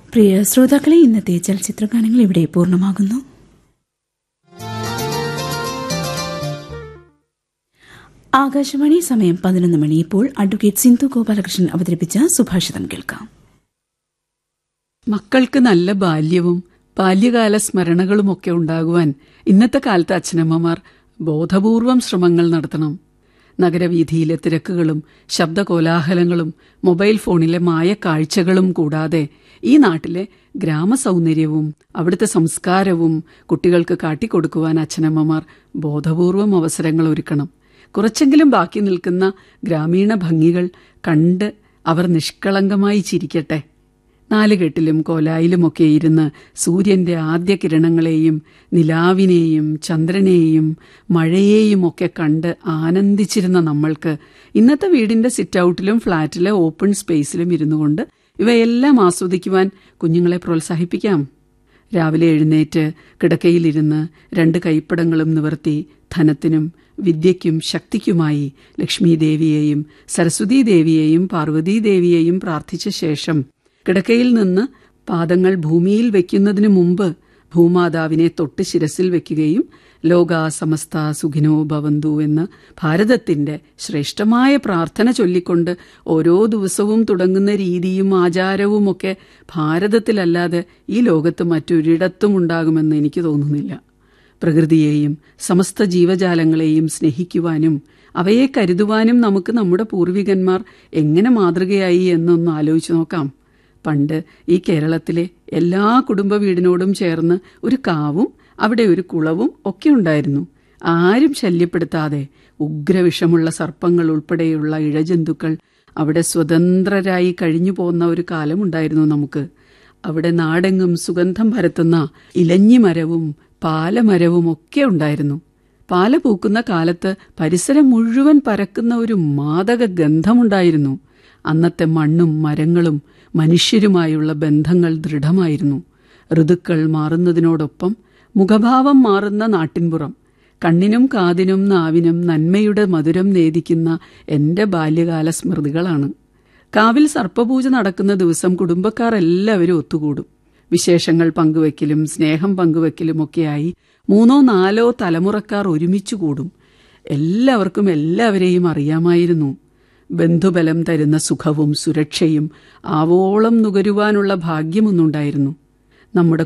പ്രിയ ശ്രോതാക്കളെ ഇന്നത്തെ ചലച്ചിത്ര ഗാനങ്ങൾ ഇവിടെ പൂർണ്ണമാകുന്നു ആകാശവാണി സമയം പതിനൊന്ന് മണി ഇപ്പോൾ അഡ്വക്കേറ്റ് സിന്ധു ഗോപാലകൃഷ്ണൻ അവതരിപ്പിച്ച സുഭാഷിതം കേൾക്കാം മക്കൾക്ക് നല്ല ബാല്യവും ബാല്യകാല സ്മരണകളുമൊക്കെ ഉണ്ടാകുവാൻ ഇന്നത്തെ കാലത്ത് അച്ഛനമ്മമാർ ബോധപൂർവം ശ്രമങ്ങൾ നടത്തണം നഗരവീഥിയിലെ തിരക്കുകളും ശബ്ദകോലാഹലങ്ങളും മൊബൈൽ ഫോണിലെ മായ കാഴ്ചകളും കൂടാതെ ഈ നാട്ടിലെ ഗ്രാമസൗന്ദര്യവും അവിടുത്തെ സംസ്കാരവും കുട്ടികൾക്ക് കാട്ടിക്കൊടുക്കുവാൻ അച്ഛനമ്മമാർ ബോധപൂർവം അവസരങ്ങൾ ഒരുക്കണം കുറച്ചെങ്കിലും ബാക്കി നിൽക്കുന്ന ഗ്രാമീണ ഭംഗികൾ കണ്ട് അവർ നിഷ്കളങ്കമായി ചിരിക്കട്ടെ നാലുകെട്ടിലും കോലായിലുമൊക്കെ ഇരുന്ന് സൂര്യന്റെ ആദ്യ കിരണങ്ങളെയും നിലാവിനെയും ചന്ദ്രനെയും മഴയെയും ഒക്കെ കണ്ട് ആനന്ദിച്ചിരുന്ന നമ്മൾക്ക് ഇന്നത്തെ വീടിന്റെ സിറ്റൌട്ടിലും ഫ്ളാറ്റിലെ ഓപ്പൺ സ്പേസിലും ഇരുന്നു കൊണ്ട് ഇവയെല്ലാം ആസ്വദിക്കുവാൻ കുഞ്ഞുങ്ങളെ പ്രോത്സാഹിപ്പിക്കാം രാവിലെ എഴുന്നേറ്റ് കിടക്കയിലിരുന്ന് രണ്ട് കൈപ്പടങ്ങളും നിവർത്തി ധനത്തിനും വിദ്യയ്ക്കും ശക്തിക്കുമായി ലക്ഷ്മി ദേവിയെയും സരസ്വതീ ദേവിയെയും പാർവതീ ദേവിയെയും പ്രാർത്ഥിച്ച ശേഷം കിടക്കയിൽ നിന്ന് പാദങ്ങൾ ഭൂമിയിൽ വെക്കുന്നതിനു മുമ്പ് ഭൂമാതാവിനെ തൊട്ട് ശിരസിൽ വെക്കുകയും ലോക സമസ്ത സുഖിനോ ഭവന്തു എന്ന് ഭാരതത്തിന്റെ ശ്രേഷ്ഠമായ പ്രാർത്ഥന ചൊല്ലിക്കൊണ്ട് ഓരോ ദിവസവും തുടങ്ങുന്ന രീതിയും ആചാരവുമൊക്കെ ഭാരതത്തിലല്ലാതെ ഈ ലോകത്ത് മറ്റൊരിടത്തും ഉണ്ടാകുമെന്ന് എനിക്ക് തോന്നുന്നില്ല പ്രകൃതിയെയും സമസ്ത ജീവജാലങ്ങളെയും സ്നേഹിക്കുവാനും അവയെ കരുതുവാനും നമുക്ക് നമ്മുടെ പൂർവികന്മാർ എങ്ങനെ മാതൃകയായി എന്നൊന്ന് ആലോചിച്ചു നോക്കാം പണ്ട് ഈ കേരളത്തിലെ എല്ലാ കുടുംബ വീടിനോടും ചേർന്ന് ഒരു കാവും അവിടെ ഒരു കുളവും ഒക്കെ ഉണ്ടായിരുന്നു ആരും ശല്യപ്പെടുത്താതെ ഉഗ്രവിഷമുള്ള സർപ്പങ്ങൾ ഉൾപ്പെടെയുള്ള ഇഴജന്തുക്കൾ അവിടെ സ്വതന്ത്രരായി കഴിഞ്ഞു പോന്ന ഒരു കാലമുണ്ടായിരുന്നു നമുക്ക് അവിടെ നാടെങ്ങും സുഗന്ധം പരത്തുന്ന ഇലഞ്ഞിമരവും പാലമരവും ഒക്കെ ഉണ്ടായിരുന്നു പാല പൂക്കുന്ന കാലത്ത് പരിസരം മുഴുവൻ പരക്കുന്ന ഒരു മാദക ഗന്ധമുണ്ടായിരുന്നു അന്നത്തെ മണ്ണും മരങ്ങളും മനുഷ്യരുമായുള്ള ബന്ധങ്ങൾ ദൃഢമായിരുന്നു ഋതുക്കൾ മാറുന്നതിനോടൊപ്പം മുഖഭാവം മാറുന്ന നാട്ടിൻപുറം കണ്ണിനും കാതിനും നാവിനും നന്മയുടെ മധുരം നേദിക്കുന്ന എന്റെ ബാല്യകാല സ്മൃതികളാണ് കാവിൽ സർപ്പപൂജ നടക്കുന്ന ദിവസം കുടുംബക്കാർ എല്ലാവരും ഒത്തുകൂടും വിശേഷങ്ങൾ പങ്കുവെക്കലും സ്നേഹം പങ്കുവെക്കലുമൊക്കെയായി മൂന്നോ നാലോ തലമുറക്കാർ ഒരുമിച്ചു കൂടും എല്ലാവർക്കും എല്ലാവരെയും അറിയാമായിരുന്നു ബന്ധുബലം തരുന്ന സുഖവും സുരക്ഷയും ആവോളം നുകരുവാനുള്ള ഭാഗ്യമൊന്നുണ്ടായിരുന്നു നമ്മുടെ